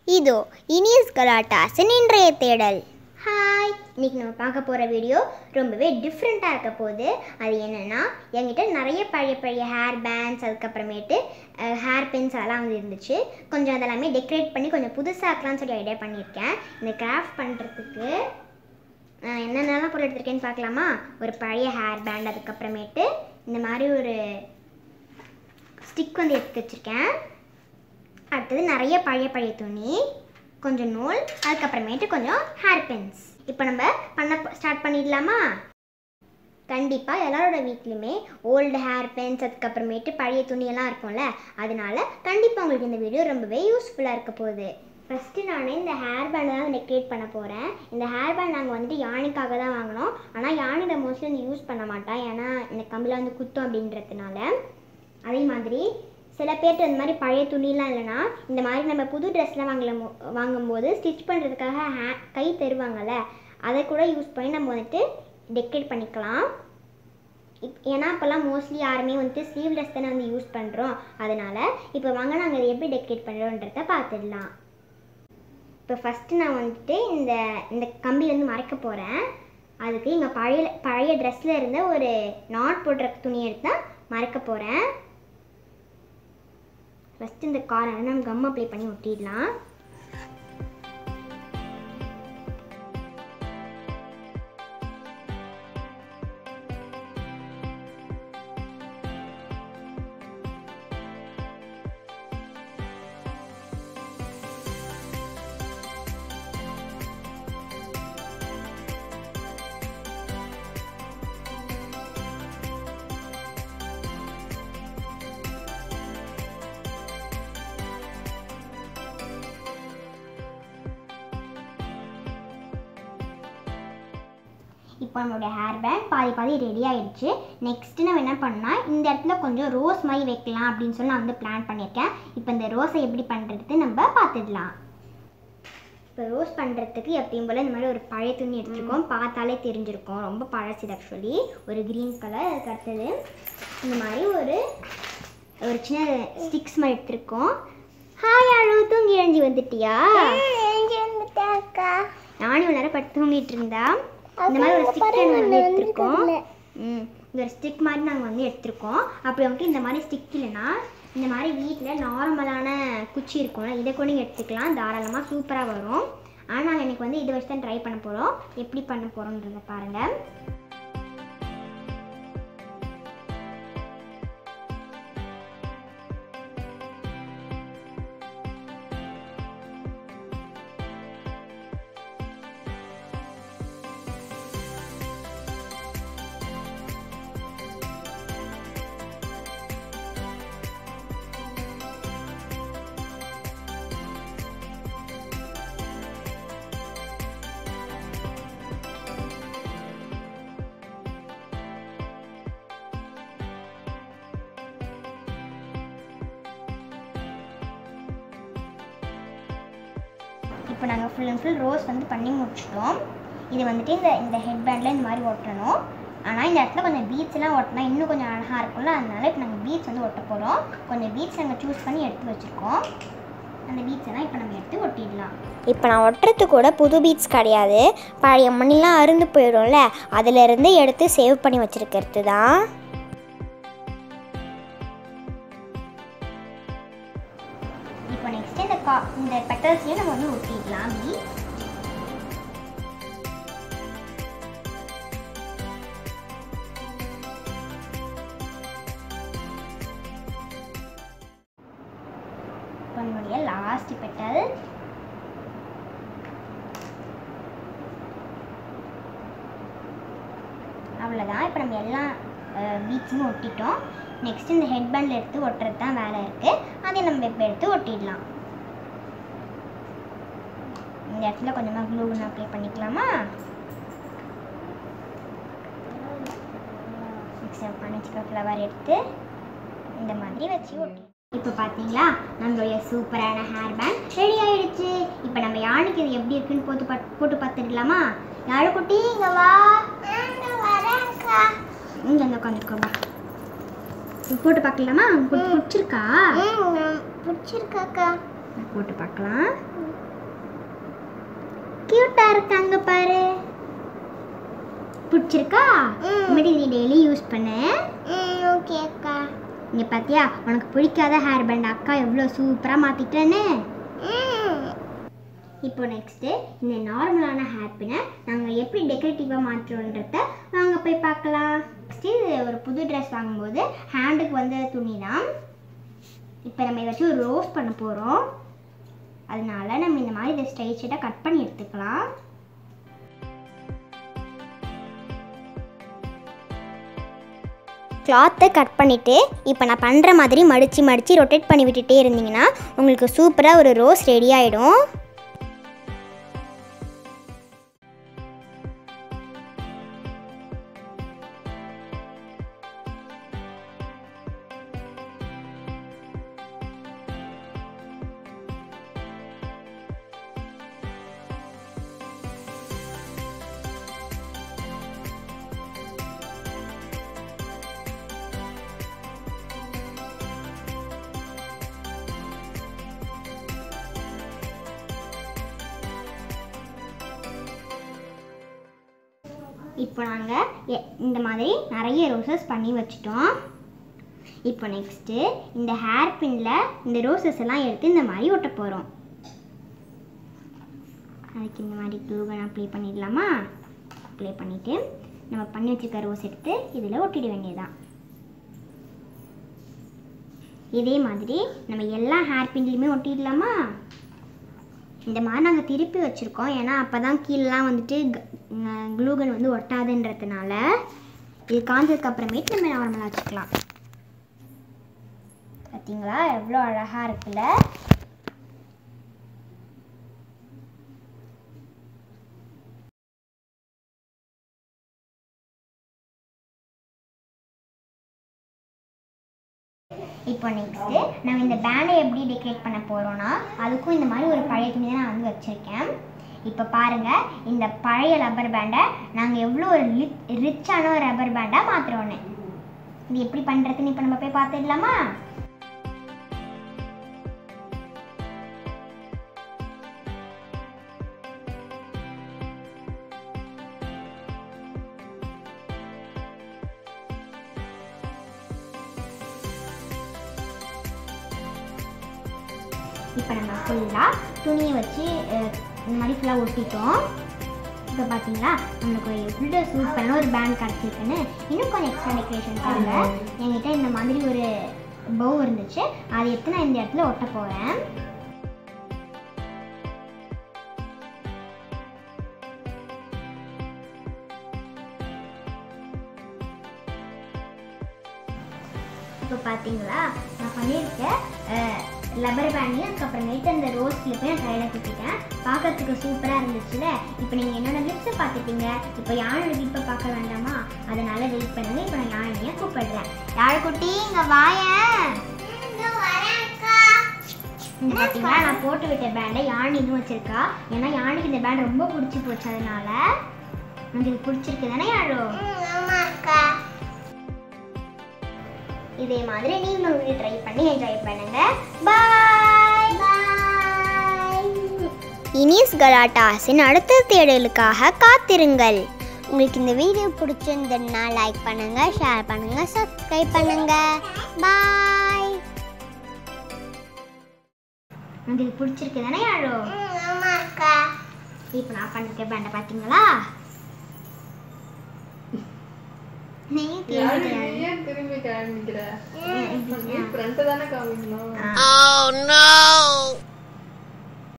இதோ இனியஸ் கலாட்டாஸின் இன்றைய தேடல் ஹாய் இன்னைக்கு நம்ம பார்க்க போகிற வீடியோ ரொம்பவே டிஃப்ரெண்ட்டாக இருக்க போகுது அது என்னென்னா என்கிட்ட நிறைய பழைய பழைய ஹேர் பேண்ட்ஸ் அதுக்கப்புறமேட்டு ஹேர் பின்ஸ் அதெல்லாம் வந்து இருந்துச்சு கொஞ்சம் அதெல்லாமே டெக்கரேட் பண்ணி கொஞ்சம் புதுசாக்கலாம்னு சொல்லி ஐடியா பண்ணியிருக்கேன் இந்த கிராஃப்ட் பண்ணுறதுக்கு என்னென்னலாம் பொருள் எடுத்திருக்கேன்னு பார்க்கலாமா ஒரு பழைய ஹேர் பேண்ட் அதுக்கப்புறமேட்டு இந்த மாதிரி ஒரு ஸ்டிக் வந்து எடுத்து வச்சுருக்கேன் அடுத்தது நிறைய பழைய பழைய துணி கொஞ்சம் நூல் அதுக்கப்புறமேட்டு கொஞ்சம் ஹேர் பின்ஸ் இப்போ நம்ம பண்ண ஸ்டார்ட் பண்ணிடலாமா கண்டிப்பாக எல்லாரோட வீட்லையுமே ஓல்டு ஹேர் பின்ஸ் அதுக்கப்புறமேட்டு பழைய துணியெல்லாம் இருக்கும்ல அதனால கண்டிப்பாக உங்களுக்கு இந்த வீடியோ ரொம்பவே யூஸ்ஃபுல்லாக இருக்க போகுது ஃபஸ்ட்டு நான் இந்த ஹேர் பேண்டை தான் டெக்கரேட் பண்ண போகிறேன் இந்த ஹேர் பேண்ட் நாங்கள் வந்துட்டு யானைக்காக தான் வாங்கினோம் ஆனால் யானை இதை மோஸ்ட்லி வந்து யூஸ் பண்ண மாட்டோம் ஏன்னா இந்த கம்பியில் வந்து குத்தம் அப்படின்றதுனால அதே மாதிரி சில பேர்ட்டு இந்த மாதிரி பழைய துணிலாம் இல்லைன்னா இந்த மாதிரி நம்ம புது ட்ரெஸ்லாம் வாங்கல வாங்கும்போது ஸ்டிச் பண்ணுறதுக்காக ஹே கை தருவாங்கல்ல அதை கூட யூஸ் பண்ணி நம்ம வந்துட்டு டெக்கரேட் பண்ணிக்கலாம் இப் ஏன்னா அப்போல்லாம் மோஸ்ட்லி யாருமே வந்துட்டு ஸ்லீவ்லெஸ் தானே வந்து யூஸ் பண்ணுறோம் அதனால் இப்போ வாங்க நாங்கள் இதை எப்படி டெக்கரேட் பண்ணுறோன்றத பார்த்துடலாம் இப்போ ஃபஸ்ட்டு நான் வந்துட்டு இந்த இந்த கம்பிலேருந்து மறைக்க போகிறேன் அதுக்கு இங்கே பழைய பழைய ட்ரெஸ்ஸில் இருந்த ஒரு நாட் போடுற துணி எடுத்து தான் மறைக்க போகிறேன் ஃபஸ்ட்டு இந்த காரை வந்து நம்ம கம் அப்ளை பண்ணி ஒட்டிடலாம் இப்போ நம்மளுடைய ஹேர் பேண்ட் பாதி பாதி ரெடி ஆயிடுச்சு நெக்ஸ்ட்டு நம்ம என்ன பண்ணால் இந்த இடத்துல கொஞ்சம் ரோஸ் மாதிரி வைக்கலாம் அப்படின்னு சொல்லி நான் வந்து பிளான் பண்ணியிருக்கேன் இப்போ இந்த ரோஸை எப்படி பண்ணுறது நம்ம பார்த்துடலாம் இப்போ ரோஸ் பண்ணுறதுக்கு எப்பயும் போல் இந்த மாதிரி ஒரு பழைய துணி எடுத்துருக்கோம் பார்த்தாலே தெரிஞ்சிருக்கும் ரொம்ப பழசு ஆக்சுவலி ஒரு க்ரீன் கலர் அதுக்கு அடுத்தது இந்த மாதிரி ஒரு ஒரு சின்ன ஸ்டிக்ஸ் மாதிரி எடுத்திருக்கோம் ஹாய் அழு தூங்கி எழுஞ்சி வந்துட்டியா நானும் இவ்வளோ நேரம் பட்டு தூங்கிட்டு இருந்தா இந்த மாதிரி ஒரு ஸ்டிக் வந்து எடுத்திருக்கோம் ம் இந்த ஒரு ஸ்டிக் மாதிரி நாங்கள் வந்து எடுத்திருக்கோம் அப்படி வந்துட்டு இந்த மாதிரி ஸ்டிக் இல்லைன்னா இந்த மாதிரி வீட்டில் நார்மலான குச்சி இருக்கும்ல இதை கூட நீங்கள் எடுத்துக்கலாம் தாராளமாக சூப்பராக வரும் ஆனால் நாங்கள் எனக்கு வந்து இதை வச்சு தான் ட்ரை பண்ண போகிறோம் எப்படி பண்ண போகிறோன்றத பாருங்கள் இப்போ நாங்கள் ஃபுல் அண்ட் ஃபுல் ரோஸ் வந்து பண்ணி முடிச்சிட்டோம் இது வந்துட்டு இந்த இந்த ஹெட் பேண்டில் இந்த மாதிரி ஒட்டணும் ஆனால் இந்த இடத்துல கொஞ்சம் பீட்ஸ்லாம் ஒட்டினா இன்னும் கொஞ்சம் அழகாக இருக்கும்ல அதனால இப்போ நாங்கள் பீட்ஸ் வந்து ஒட்ட போகிறோம் கொஞ்சம் பீட்ஸ் நாங்கள் சூஸ் பண்ணி எடுத்து வச்சுருக்கோம் அந்த பீட்ஸ் எல்லாம் இப்போ நம்ம எடுத்து ஒட்டிடலாம் இப்போ நான் ஒட்டுறது கூட புது பீட்ஸ் கிடையாது பழைய மணிலாம் அருந்து போயிடும்ல அதிலிருந்து எடுத்து சேவ் பண்ணி வச்சிருக்கிறது தான் இப்போ நெக்ஸ்ட் இந்த கா இந்த பெட்டல்ஸையும் நம்ம வந்து ஒட்டிடலாம் அப்படி இப்போ நம்மளுடைய லாஸ்ட் பெட்டல் அவ்வளோதான் இப்போ நம்ம எல்லா பீட்ஸும் ஒட்டிட்டோம் நெக்ஸ்ட் இந்த ஹெட் பேண்டில் எடுத்து ஒட்டுறது தான் வேலை இருக்குது அதை நம்ம இப்போ எடுத்து ஒட்டிடலாம் இந்த இடத்துல கொஞ்சமாக க்ளூ கன் அப்ளை பண்ணிக்கலாமா நெக்ஸ்ட் பண்ணிச்சுக்க ஃப்ளவர் எடுத்து இந்த மாதிரி வச்சு ஒட்டி இப்போ பார்த்தீங்களா நம்மளுடைய சூப்பரான ஹேர் பேண்ட் ரெடி ஆயிடுச்சு இப்போ நம்ம யானைக்கு இது எப்படி இருக்குன்னு போட்டு பாத் போட்டு பார்த்துடலாமா யாழ் குட்டி இங்கே வா இங்கே வந்து உட்காந்துருக்கோமா போட்டு பார்க்கலாமா உங்களுக்கு பிடிச்சிருக்கா பிடிச்சிருக்காக்கா போட்டு பார்க்கலாம் கியூட்டா இருக்காங்க பாரு பிடிச்சிருக்கா இனிமேட்டு நீ டெய்லி யூஸ் பண்ணு ஓகே அக்கா இங்கே பார்த்தியா உனக்கு பிடிக்காத ஹேர் பேண்ட் அக்கா எவ்வளோ சூப்பராக மாற்றிட்டேன்னு இப்போ நெக்ஸ்ட்டு இந்த நார்மலான ஹேர் பின்னை நாங்கள் எப்படி டெக்கரேட்டிவாக மாற்றுறோன்றத வாங்க போய் பார்க்கலாம் நெக்ஸ்ட்டு ஒரு புது ட்ரெஸ் வாங்கும்போது ஹேண்டுக்கு வந்த துணி தான் இப்போ நம்ம இதை வச்சு ஒரு ரோஸ் பண்ண போகிறோம் அதனால நம்ம இந்த மாதிரி இதை ஸ்ட்ரைட் ஸ்ட்ரைட்டாக கட் பண்ணி எடுத்துக்கலாம் கிளாத்தை கட் பண்ணிவிட்டு இப்போ நான் பண்ணுற மாதிரி மடித்து மடித்து ரொட்டேட் பண்ணி விட்டுட்டே இருந்தீங்கன்னா உங்களுக்கு சூப்பராக ஒரு ரோஸ் ரெடி ஆகிடும் இப்போ நாங்கள் இந்த மாதிரி நிறைய ரோசஸ் பண்ணி வச்சிட்டோம் இப்போ நெக்ஸ்ட்டு இந்த ஹேர் பின்னில் இந்த ரோசஸ் எல்லாம் எடுத்து இந்த மாதிரி ஒட்ட போகிறோம் அதுக்கு இந்த மாதிரி க்ளூகன் அப்ளை பண்ணிடலாமா அப்ளை பண்ணிவிட்டு நம்ம பண்ணி வச்சுருக்க ரோஸ் எடுத்து இதில் ஒட்டிட வேண்டியதுதான் இதே மாதிரி நம்ம எல்லா ஹேர் பின்லையுமே ஒட்டிடலாமா இந்த மாதிரி நாங்கள் திருப்பி வச்சுருக்கோம் ஏன்னா அப்போ தான் கீழெலாம் வந்துட்டு க்ளூகன் வந்து ஒட்டாதுன்றதுனால இது காஞ்சதுக்கு அப்புறமேட்டு நம்ம நார்மலாக வச்சுக்கலாம் பார்த்தீங்களா எவ்வளோ அழகாக இருக்குல்ல இப்போ நெக்ஸ்ட்டு நம்ம இந்த பேண்டை எப்படி டெக்கரேட் பண்ண போகிறோன்னா அதுக்கும் இந்த மாதிரி ஒரு பழைய துணி தான் நான் வந்து வச்சுருக்கேன் இப்போ பாருங்கள் இந்த பழைய ரப்பர் பேண்டை நாங்கள் எவ்வளோ ஒரு ரிச்சான ஒரு ரப்பர் பேண்டாக மாற்றுறோன்னு இது எப்படி பண்ணுறதுன்னு இப்போ நம்ம போய் பார்த்துடலாமா இப்போ நம்ம ஃபுல்லாக துணியை வச்சு அஹ், இந்த மாதிரி ஃபுல்லாக ஒட்டிட்டோம் இப்போ பார்த்தீங்களா நம்மளுக்கு எவ்வளோ சூப்பரான ஒரு பேண்ட் கிடச்சிருக்குன்னு இன்னும் கொஞ்சம் எக்ஸ்ட்ரா டெக்கரேஷனுக்காக என்கிட்ட இந்த மாதிரி ஒரு பவு இருந்துச்சு அதை எடுத்து நான் இந்த இடத்துல ஒட்ட போகிறேன் இப்போ பார்த்தீங்களா நான் பண்ணியிருக்கேன் லப்பர் பேண்டையும் அதுக்கப்புறமேட்டு அந்த ரோஸ் கிளிப்பையும் நான் கையில் குத்திட்டேன் பார்க்கறதுக்கு சூப்பராக இருந்துச்சுல இப்போ நீங்கள் என்னோட லிப்ஸை பார்த்துட்டீங்க இப்போ யானோட லிப்பை பார்க்க வேண்டாமா அதனால வெயிட் பண்ணுங்க இப்போ நான் யானையை கூப்பிடுறேன் யாழ்குட்டி இங்கே வாயேன் இந்த பார்த்தீங்களா நான் போட்டு விட்ட பேண்டை யானை இன்னும் வச்சிருக்கா ஏன்னா யானைக்கு இந்த பேண்ட் ரொம்ப பிடிச்சி போச்சு அதனால உங்களுக்கு பிடிச்சிருக்கு தானே யாழோ இதே மாதிரி நீங்களும் வீடு ட்ரை பண்ணி என்ஜாய் பண்ணுங்க பாய் பாய் இனிஸ் கலாட்டாஸின் அடுத்த தேடலுக்காக காத்திருங்கள் உங்களுக்கு இந்த வீடியோ பிடிச்சிருந்ததுன்னா லைக் பண்ணுங்க ஷேர் பண்ணுங்க சப்ஸ்கிரைப் பண்ணுங்க பாய் உங்களுக்கு பிடிச்சிருக்கு தானே யாழோ இப்போ நான் பண்ணிருக்க பேண்டை பார்த்தீங்களா நீங்க யாரு கேள்வி நீ ஏன் திரும்பி காமிக்கிற ஃப்ரண்ட் தானே காமிக்கணும் ஆ.